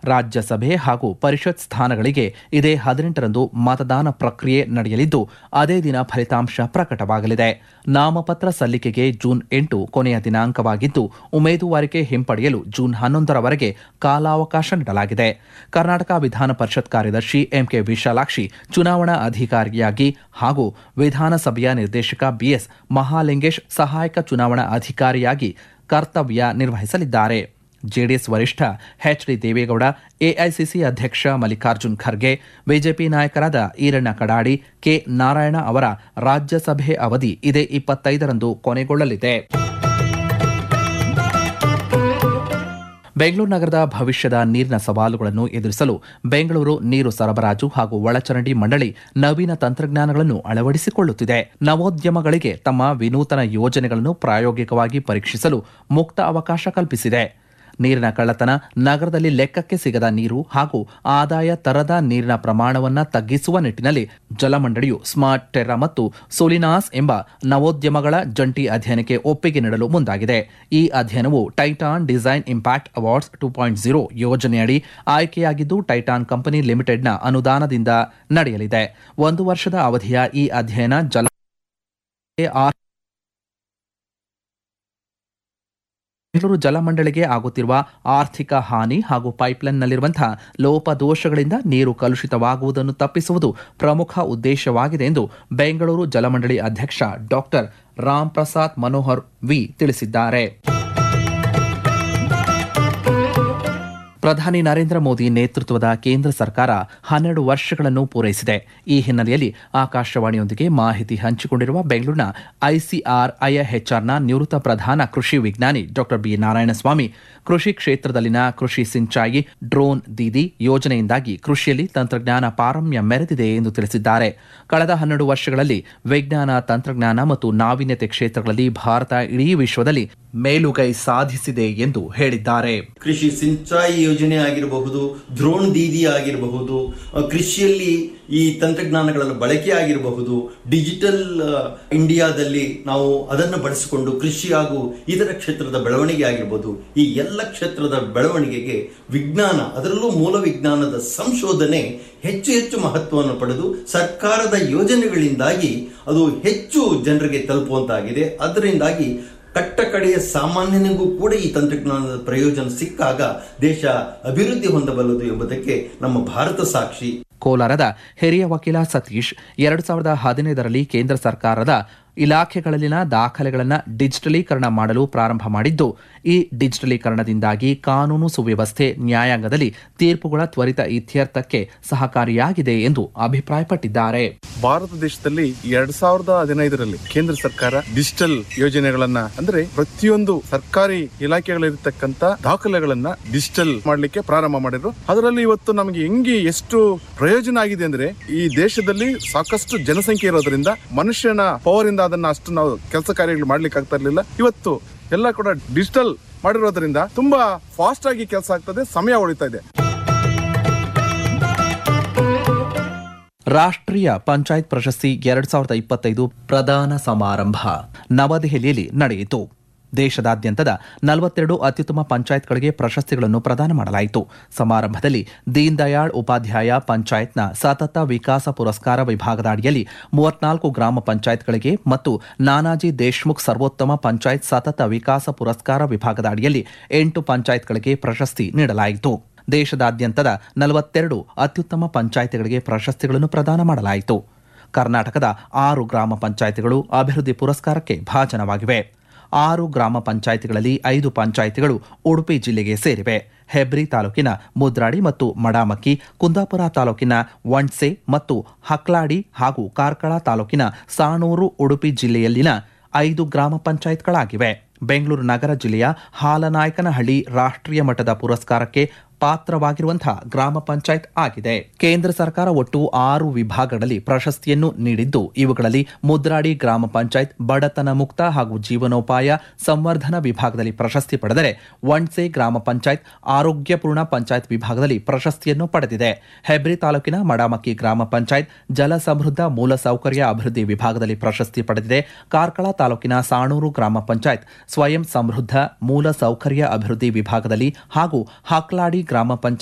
ರಾಜ್ಯಸಭೆ ಹಾಗೂ ಪರಿಷತ್ ಸ್ಥಾನಗಳಿಗೆ ಇದೇ ಹದಿನೆಂಟರಂದು ಮತದಾನ ಪ್ರಕ್ರಿಯೆ ನಡೆಯಲಿದ್ದು ಅದೇ ದಿನ ಫಲಿತಾಂಶ ಪ್ರಕಟವಾಗಲಿದೆ ನಾಮಪತ್ರ ಸಲ್ಲಿಕೆಗೆ ಜೂನ್ ಎಂಟು ಕೊನೆಯ ದಿನಾಂಕವಾಗಿದ್ದು ಉಮೇದುವಾರಿಕೆ ಹಿಂಪಡೆಯಲು ಜೂನ್ ಹನ್ನೊಂದರವರೆಗೆ ಕಾಲಾವಕಾಶ ನೀಡಲಾಗಿದೆ ಕರ್ನಾಟಕ ವಿಧಾನ ಪರಿಷತ್ ಕಾರ್ಯದರ್ಶಿ ಎಂಕೆ ವಿಶಾಲಾಕ್ಷಿ ಚುನಾವಣಾ ಅಧಿಕಾರಿಯಾಗಿ ಹಾಗೂ ವಿಧಾನಸಭೆಯ ನಿರ್ದೇಶಕ ಬಿಎಸ್ ಮಹಾಲಿಂಗೇಶ್ ಸಹಾಯಕ ಚುನಾವಣಾ ಅಧಿಕಾರಿಯಾಗಿ ಕರ್ತವ್ಯ ನಿರ್ವಹಿಸಲಿದ್ದಾರೆ ಜೆಡಿಎಸ್ ವರಿಷ್ಠ ಎಚ್ ಡಿ ದೇವೇಗೌಡ ಎಐಸಿಸಿ ಅಧ್ಯಕ್ಷ ಮಲ್ಲಿಕಾರ್ಜುನ್ ಖರ್ಗೆ ಬಿಜೆಪಿ ನಾಯಕರಾದ ಈರಣ್ಣ ಕಡಾಡಿ ಕೆ ನಾರಾಯಣ ಅವರ ರಾಜ್ಯಸಭೆ ಅವಧಿ ಇದೇ ಇಪ್ಪತ್ತೈದರಂದು ಕೊನೆಗೊಳ್ಳಲಿದೆ ಬೆಂಗಳೂರು ನಗರದ ಭವಿಷ್ಯದ ನೀರಿನ ಸವಾಲುಗಳನ್ನು ಎದುರಿಸಲು ಬೆಂಗಳೂರು ನೀರು ಸರಬರಾಜು ಹಾಗೂ ಒಳಚರಂಡಿ ಮಂಡಳಿ ನವೀನ ತಂತ್ರಜ್ಞಾನಗಳನ್ನು ಅಳವಡಿಸಿಕೊಳ್ಳುತ್ತಿದೆ ನವೋದ್ಯಮಗಳಿಗೆ ತಮ್ಮ ವಿನೂತನ ಯೋಜನೆಗಳನ್ನು ಪ್ರಾಯೋಗಿಕವಾಗಿ ಪರೀಕ್ಷಿಸಲು ಮುಕ್ತ ಅವಕಾಶ ಕಲ್ಪಿಸಿದೆ ನೀರಿನ ಕಳ್ಳತನ ನಗರದಲ್ಲಿ ಲೆಕ್ಕಕ್ಕೆ ಸಿಗದ ನೀರು ಹಾಗೂ ಆದಾಯ ತರದ ನೀರಿನ ಪ್ರಮಾಣವನ್ನು ತಗ್ಗಿಸುವ ನಿಟ್ಟಿನಲ್ಲಿ ಜಲಮಂಡಳಿಯು ಸ್ಮಾರ್ಟ್ ಟೆರ್ರಾ ಮತ್ತು ಸೋಲಿನಾಸ್ ಎಂಬ ನವೋದ್ಯಮಗಳ ಜಂಟಿ ಅಧ್ಯಯನಕ್ಕೆ ಒಪ್ಪಿಗೆ ನೀಡಲು ಮುಂದಾಗಿದೆ ಈ ಅಧ್ಯಯನವು Titan design impact awards two point zero ಯೋಜನೆಯಡಿ ಆಯ್ಕೆಯಾಗಿದ್ದು ಟೈಟಾನ್ ಕಂಪನಿ ಲಿಮಿಟೆಡ್ನ ಅನುದಾನದಿಂದ ನಡೆಯಲಿದೆ ಒಂದು ವರ್ಷದ ಅವಧಿಯ ಈ ಅಧ್ಯಯನ ಜಲ ಬೆಂಗಳೂರು ಜಲಮಂಡಳಿಗೆ ಆಗುತ್ತಿರುವ ಆರ್ಥಿಕ ಹಾನಿ ಹಾಗೂ ಪೈಪ್ಲೈನ್ನಲ್ಲಿರುವಂತಹ ಲೋಪದೋಷಗಳಿಂದ ನೀರು ಕಲುಷಿತವಾಗುವುದನ್ನು ತಪ್ಪಿಸುವುದು ಪ್ರಮುಖ ಉದ್ದೇಶವಾಗಿದೆ ಎಂದು ಬೆಂಗಳೂರು ಜಲಮಂಡಳಿ ಅಧ್ಯಕ್ಷ ಡಾಕ್ಟರ್ ರಾಮ್ ಪ್ರಸಾದ್ ಮನೋಹರ್ ವಿ ತಿಳಿಸಿದ್ದಾರೆ ಪ್ರಧಾನಿ ನರೇಂದ್ರ ಮೋದಿ ನೇತೃತ್ವದ ಕೇಂದ್ರ ಸರ್ಕಾರ ಹನ್ನೆರಡು ವರ್ಷಗಳನ್ನು ಪೂರೈಸಿದೆ ಈ ಹಿನ್ನೆಲೆಯಲ್ಲಿ ಆಕಾಶವಾಣಿಯೊಂದಿಗೆ ಮಾಹಿತಿ ಹಂಚಿಕೊಂಡಿರುವ ಬೆಂಗಳೂರಿನ ಐಸಿಆರ್ ಐಎಚ್ಆರ್ನ ನಿವೃತ್ತ ಪ್ರಧಾನ ಕೃಷಿ ವಿಜ್ಞಾನಿ ಡಾಕ್ಟರ್ ಬಿ ನಾರಾಯಣಸ್ವಾಮಿ ಕೃಷಿ ಕ್ಷೇತ್ರದಲ್ಲಿನ ಕೃಷಿ ಸಿಂಚಾಯಿ ಡ್ರೋನ್ ದೀದಿ ಯೋಜನೆಯಿಂದಾಗಿ ಕೃಷಿಯಲ್ಲಿ ತಂತ್ರಜ್ಞಾನ ಪಾರಮ್ಯ ಮೆರೆದಿದೆ ಎಂದು ತಿಳಿಸಿದ್ದಾರೆ ಕಳೆದ ಹನ್ನೆರಡು ವರ್ಷಗಳಲ್ಲಿ ವಿಜ್ಞಾನ ತಂತ್ರಜ್ಞಾನ ಮತ್ತು ನಾವೀನ್ಯತೆ ಕ್ಷೇತ್ರಗಳಲ್ಲಿ ಭಾರತ ಇಡೀ ವಿಶ್ವದಲ್ಲಿ ಮೇಲುಗೈ ಸಾಧಿಸಿದೆ ಎಂದು ಹೇಳಿದ್ದಾರೆ ಕೃಷಿ ಸಿಂಚಾಯಿ ಯೋಜನೆ ಆಗಿರಬಹುದು ದ್ರೋಣ್ ದೀದಿ ಆಗಿರಬಹುದು ಅ, ಕೃಷಿಯಲ್ಲಿ ಈ ತಂತ್ರಜ್ಞಾನಗಳ ಬಳಕೆ ಆಗಿರಬಹುದು ಡಿಜಿಟಲ್ ಅ, ಇಂಡಿಯಾದಲ್ಲಿ ನಾವು ಅದನ್ನು ಬಳಸಿಕೊಂಡು ಕೃಷಿ ಹಾಗೂ ಇತರ ಕ್ಷೇತ್ರದ ಬೆಳವಣಿಗೆ ಆಗಿರಬಹುದು ಈ ಎಲ್ಲ ಕ್ಷೇತ್ರದ ಬೆಳವಣಿಗೆಗೆ ವಿಜ್ಞಾನ ಅದರಲ್ಲೂ ಮೂಲ ವಿಜ್ಞಾನದ ಸಂಶೋಧನೆ ಹೆಚ್ಚು ಹೆಚ್ಚು ಮಹತ್ವವನ್ನು ಪಡೆದು ಸರ್ಕಾರದ ಯೋಜನೆಗಳಿಂದಾಗಿ ಅದು ಹೆಚ್ಚು ಜನರಿಗೆ ತಲುಪುವಂತಾಗಿದೆ ಅದರಿಂದಾಗಿ ಕಟ್ಟ ಕಡೆಯ ಸಾಮಾನ್ಯನಿಗೂ ಕೂಡ ಈ ತಂತ್ರಜ್ಞಾನದ ಪ್ರಯೋಜನ ಸಿಕ್ಕಾಗ ದೇಶ ಅಭಿವೃದ್ಧಿ ಹೊಂದಬಲ್ಲದು ಎಂಬುದಕ್ಕೆ ನಮ್ಮ ಭಾರತ ಸಾಕ್ಷಿ ಕೋಲಾರದ ಹಿರಿಯ ವಕೀಲ ಸತೀಶ್ ಎರಡು ಸಾವಿರದ ಹದಿನೈದರಲ್ಲಿ ಕೇಂದ್ರ ಸರ್ಕಾರದ ಇಲಾಖೆಗಳಲ್ಲಿನ ದಾಖಲೆಗಳನ್ನು ಡಿಜಿಟಲೀಕರಣ ಮಾಡಲು ಪ್ರಾರಂಭ ಮಾಡಿದ್ದು ಈ ಡಿಜಿಟಲೀಕರಣದಿಂದಾಗಿ ಕಾನೂನು ಸುವ್ಯವಸ್ಥೆ ನ್ಯಾಯಾಂಗದಲ್ಲಿ ತೀರ್ಪುಗಳ ತ್ವರಿತ ಇತ್ಯರ್ಥಕ್ಕೆ ಸಹಕಾರಿಯಾಗಿದೆ ಎಂದು ಅಭಿಪ್ರಾಯಪಟ್ಟಿದ್ದಾರೆ ಭಾರತ ದೇಶದಲ್ಲಿ ಎರಡ್ ಸಾವಿರದ ಹದಿನೈದರಲ್ಲಿ ಕೇಂದ್ರ ಸರ್ಕಾರ ಡಿಜಿಟಲ್ ಯೋಜನೆಗಳನ್ನ ಅಂದ್ರೆ ಪ್ರತಿಯೊಂದು ಸರ್ಕಾರಿ ಇಲಾಖೆಗಳಿರ್ತಕ್ಕಂತ ದಾಖಲೆಗಳನ್ನ ಡಿಜಿಟಲ್ ಮಾಡ್ಲಿಕ್ಕೆ ಪ್ರಾರಂಭ ಮಾಡಿದ್ರು ಅದರಲ್ಲಿ ಇವತ್ತು ನಮಗೆ ಹೆಂಗೆ ಎಷ್ಟು ಪ್ರಯೋಜನ ಆಗಿದೆ ಅಂದ್ರೆ ಈ ದೇಶದಲ್ಲಿ ಸಾಕಷ್ಟು ಜನಸಂಖ್ಯೆ ಇರೋದ್ರಿಂದ ಮನುಷ್ಯನ ಪವರ್ ಇಂದ ಅದನ್ನ ಅಷ್ಟು ನಾವು ಕೆಲಸ ಕಾರ್ಯಗಳು ಮಾಡ್ಲಿಕ್ಕೆ ಆಗ್ತಾ ಇರ್ಲಿಲ್ಲ ಇವತ್ತು ಎಲ್ಲ ಕೂಡ ಡಿಜಿಟಲ್ ಮಾಡಿರೋದ್ರಿಂದ ತುಂಬಾ ಫಾಸ್ಟ್ ಆಗಿ ಕೆಲಸ ಆಗ್ತದೆ ಸಮಯ ಉಳಿತಾ ಇದೆ ರಾಷ್ಟ್ರೀಯ ಪಂಚಾಯತ್ ಪ್ರಶಸ್ತಿ ಎರಡ್ ಸಾವಿರದ ಇಪ್ಪತ್ತೈದು ಪ್ರದಾನ ಸಮಾರಂಭ ನವದೆಹಲಿಯಲ್ಲಿ ನಡೆಯಿತು ದೇಶದಾದ್ಯಂತದ ನಲವತ್ತೆರಡು ಅತ್ಯುತ್ತಮ ಪಂಚಾಯತ್ಗಳಿಗೆ ಪ್ರಶಸ್ತಿಗಳನ್ನು ಪ್ರದಾನ ಮಾಡಲಾಯಿತು ಸಮಾರಂಭದಲ್ಲಿ ದೀನ್ ದಯಾಳ್ ಉಪಾಧ್ಯಾಯ ಪಂಚಾಯತ್ನ ಸತತ ವಿಕಾಸ ಪುರಸ್ಕಾರ ವಿಭಾಗದ ಅಡಿಯಲ್ಲಿ ಮೂವತ್ನಾಲ್ಕು ಗ್ರಾಮ ಪಂಚಾಯತ್ಗಳಿಗೆ ಮತ್ತು ನಾನಾಜಿ ದೇಶ್ಮುಖ್ ಸರ್ವೋತ್ತಮ ಪಂಚಾಯತ್ ಸತತ ವಿಕಾಸ ಪುರಸ್ಕಾರ ವಿಭಾಗದ ಅಡಿಯಲ್ಲಿ ಎಂಟು ಪಂಚಾಯತ್ಗಳಿಗೆ ಪ್ರಶಸ್ತಿ ನೀಡಲಾಯಿತು ದೇಶದಾದ್ಯಂತದ ನಲವತ್ತೆರಡು ಅತ್ಯುತ್ತಮ ಪಂಚಾಯಿತಿಗಳಿಗೆ ಪ್ರಶಸ್ತಿಗಳನ್ನು ಪ್ರದಾನ ಮಾಡಲಾಯಿತು ಕರ್ನಾಟಕದ ಆರು ಗ್ರಾಮ ಪಂಚಾಯಿತಿಗಳು ಅಭಿವೃದ್ಧಿ ಪುರಸ್ಕಾರಕ್ಕೆ ಭಾಜನವಾಗಿವೆ ಆರು ಗ್ರಾಮ ಪಂಚಾಯಿತಿಗಳಲ್ಲಿ ಐದು ಪಂಚಾಯಿತಿಗಳು ಉಡುಪಿ ಜಿಲ್ಲೆಗೆ ಸೇರಿವೆ ಹೆಬ್ರಿ ತಾಲೂಕಿನ ಮುದ್ರಾಡಿ ಮತ್ತು ಮಡಾಮಕ್ಕಿ ಕುಂದಾಪುರ ತಾಲೂಕಿನ ವಂಡ್ಸೆ ಮತ್ತು ಹಕ್ಲಾಡಿ ಹಾಗೂ ಕಾರ್ಕಳ ತಾಲೂಕಿನ ಸಾಣೂರು ಉಡುಪಿ ಜಿಲ್ಲೆಯಲ್ಲಿನ ಐದು ಗ್ರಾಮ ಪಂಚಾಯತ್ಗಳಾಗಿವೆ ಬೆಂಗಳೂರು ನಗರ ಜಿಲ್ಲೆಯ ಹಾಲನಾಯಕನಹಳ್ಳಿ ರಾಷ್ಟ್ರೀಯ ಮಟ್ಟದ ಪುರಸ್ಕಾರಕ್ಕೆ ಪಾತ್ರವಾಗಿರುವಂತಹ ಗ್ರಾಮ ಪಂಚಾಯತ್ ಆಗಿದೆ ಕೇಂದ್ರ ಸರ್ಕಾರ ಒಟ್ಟು ಆರು ವಿಭಾಗಗಳಲ್ಲಿ ಪ್ರಶಸ್ತಿಯನ್ನು ನೀಡಿದ್ದು ಇವುಗಳಲ್ಲಿ ಮುದ್ರಾಡಿ ಗ್ರಾಮ ಪಂಚಾಯತ್ ಬಡತನ ಮುಕ್ತ ಹಾಗೂ ಜೀವನೋಪಾಯ ಸಂವರ್ಧನ ವಿಭಾಗದಲ್ಲಿ ಪ್ರಶಸ್ತಿ ಪಡೆದರೆ ವಣ್ಸೆ ಗ್ರಾಮ ಪಂಚಾಯತ್ ಆರೋಗ್ಯಪೂರ್ಣ ಪಂಚಾಯತ್ ವಿಭಾಗದಲ್ಲಿ ಪ್ರಶಸ್ತಿಯನ್ನು ಪಡೆದಿದೆ ಹೆಬ್ರಿ ತಾಲೂಕಿನ ಮಡಾಮಕ್ಕಿ ಗ್ರಾಮ ಪಂಚಾಯತ್ ಜಲ ಸಮೃದ್ಧ ಮೂಲಸೌಕರ್ಯ ಅಭಿವೃದ್ಧಿ ವಿಭಾಗದಲ್ಲಿ ಪ್ರಶಸ್ತಿ ಪಡೆದಿದೆ ಕಾರ್ಕಳ ತಾಲೂಕಿನ ಸಾಣೂರು ಗ್ರಾಮ ಪಂಚಾಯತ್ ಸ್ವಯಂ ಸಮೃದ್ಧ ಮೂಲ ಸೌಕರ್ಯ ಅಭಿವೃದ್ಧಿ ವಿಭಾಗದಲ್ಲಿ ಹಾಗೂ ಹಾಕ್ಲಾಡಿ ಗ್ರಾಮ ಪಂಚಾಯತ್